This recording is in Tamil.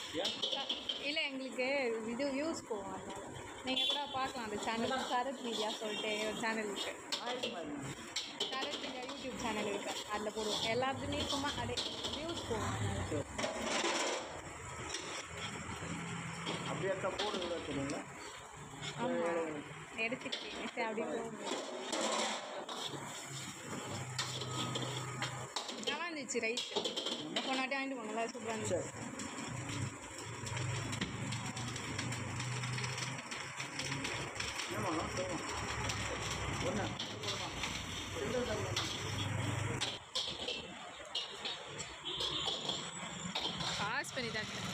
ஏன் இல்லை எங்களுக்கு இது வியூஸ் போகும் அதனால நீங்கள் கூட பார்க்கலாம் அந்த சேனல் சரத் மீடியா சொல்லிட்டு ஒரு சேனல் இருக்குது ஆயிரத்தி மாதிரி சரத் மீடியா யூடியூப் சேனல் இருக்குது அதில் போடுவோம் எல்லாத்துலேயுமே சும்மா அப்படியே வியூஸ் போகும் அதனால சரி அப்படியே எடுத்தா போடு எவ்வளோ சொல்லுங்களா ஆமாம் எடுத்துக்கிட்டேன் சரி அப்படி போகும் நல்லா இருந்துச்சு ரைஸ் போன வாட்டி வாங்கிட்டு போனல சூப்பராக இருந்துச்சு சரி ஏமா சொல்லுமா ஒன்று பாஸ் பண்ணி தான் இருக்கேன்